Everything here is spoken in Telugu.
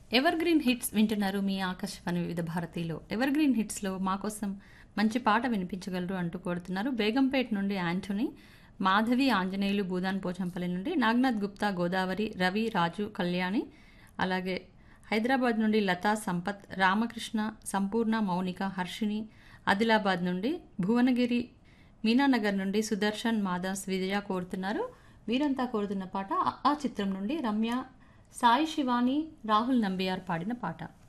ఎవర్ గ్రీన్ హిట్స్ వింటున్నారు మీ ఆకాశవాణి వివిధ భారతిలో ఎవర్ గ్రీన్ హిట్స్లో మా కోసం మంచి పాట వినిపించగలరు అంటూ కోరుతున్నారు బేగంపేట నుండి యాంటోనీ మాధవి ఆంజనేయులు భూదాన్ పోచంపల్లి నుండి నాగ్నాథ్ గుప్తా గోదావరి రవి రాజు కళ్యాణి అలాగే హైదరాబాద్ నుండి లతా సంపత్ రామకృష్ణ సంపూర్ణ మౌనిక హర్షిని ఆదిలాబాద్ నుండి భువనగిరి మీనానగర్ నుండి సుదర్శన్ మాదాస్ విజయ కోరుతున్నారు వీరంతా కోరుతున్న పాట ఆ- ఆ చిత్రం నుండి రమ్య సాయి శివాని రాహుల్ నంబియార్ పాడిన పాట